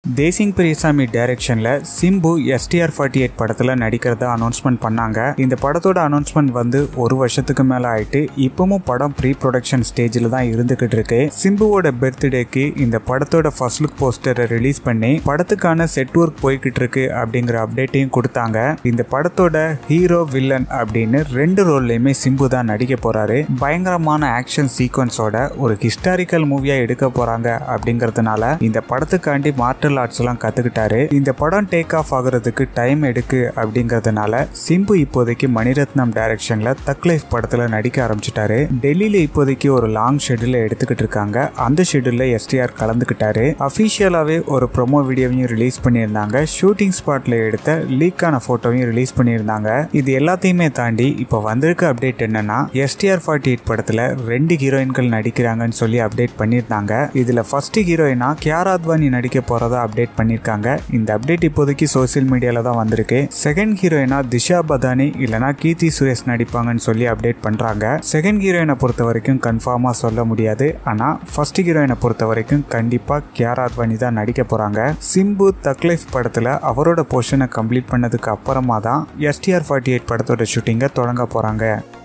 தேசிங் பெரியசாமி டைரக்ஷன்ல Simbu STR forty eight படத்துல நடிக்கிறதா announcement பண்ணாங்க இந்த படத்தோட அனௌன்ஸ்மெண்ட் வந்து ஒரு வருஷத்துக்கு மேல ஆயிட்டு இப்பவும் படம் ப்ரீ ப்ரொடக்ஷன் ஸ்டேஜில் தான் இருந்துகிட்டு இருக்கு சிம்புவோட பர்த்டேக்கு இந்த படத்தோட ஃபர்ஸ்ட் லுக் போஸ்டரை ரிலீஸ் பண்ணி படத்துக்கான செட் ஒர்க் போய்கிட்டு இருக்கு அப்படிங்கிற அப்டேட்டையும் கொடுத்தாங்க இந்த படத்தோட ஹீரோ வில்லன் அப்படின்னு ரெண்டு ரோல்லையுமே சிம்பு தான் நடிக்க போறாரு பயங்கரமான ஆக்ஷன் சீக்வன்ஸோட ஒரு ஹிஸ்டாரிக்கல் மூவியா எடுக்க போறாங்க அப்படிங்கறதுனால இந்த படத்துக்காண்டி மார்டல் ஆர்ட்ஸ் எல்லாம் கத்துக்கிட்டாரு இந்த படம் டேக் ஆஃப் ஆகுறதுக்கு டைம் எடுக்கு அப்படிங்கறதுனால சிம்பு இப்போதைக்கு மணிரத்னம் டைரக்ஷன்ல தக் லைஃப் படத்துல நடிக்க ஆரம்பிச்சிட்டாரு டெல்லியில இப்போதைக்கு ஒரு லாங் ஷெட்யூல் எடுத்துக்கிட்டு இருக்காங்க அந்த ஷெட்யூல்ல எஸ்டிஆர் கலந்துக்கிட்டாரு அபிஷியலாவே ஒரு ப்ரோமோ வீடியோவையும் ரிலீஸ் பண்ணியிருந்தாங்க ஷூட்டிங் ஸ்பாட்ல எடுத்த லீக்கான போட்டோவையும் ரிலீஸ் பண்ணியிருந்தாங்க இது எல்லாத்தையுமே தாண்டி இப்போ வந்திருக்க அப்டேட் என்னன்னா எஸ்டிஆர் ஃபார்ட்டி எயிட் படத்துல ரெண்டு ஹீரோயின்கள் நடிக்கிறாங்கன்னு சொல்லி அப்டேட் பண்ணியிருந்தாங்க இதுல ஃபர்ஸ்ட் ஹீரோயினா கியாரா அத்வானி நடிக்க போறதா அப்டேட் பண்ணியிருக்காங்க இந்த அப்டேட் இப்போதைக்கு சோசியல் மீடியால தான் வந்திருக்கு செகண்ட் ஹீரோயினா திஷா பதானி இல்லனா கீர்த்தி சுரேஷ் நடிப்பாங்கன்னு சொல்லி அப்டேட் பண்றாங்க செகண்ட் ஹீரோயினை பொறுத்த வரைக்கும் கன்ஃபார்மா சொல்ல முடியாது ஆனா ஃபர்ஸ்ட் ஹீரோயினை பொறுத்த வரைக்கும் கண்டிப்பா கியாரா அத்வானி தான் நடிக்க போறாங்க சிம்பு தக்லைஃப் படத்துல அவரோட போர்ஷனை கம்ப்ளீட் பண்ணதுக்கு அப்புறமா தான் எஸ்டிஆர் ஃபார்ட்டி எயிட் படத்தோட ஷூட்டிங்கை தொடங்க போறாங்க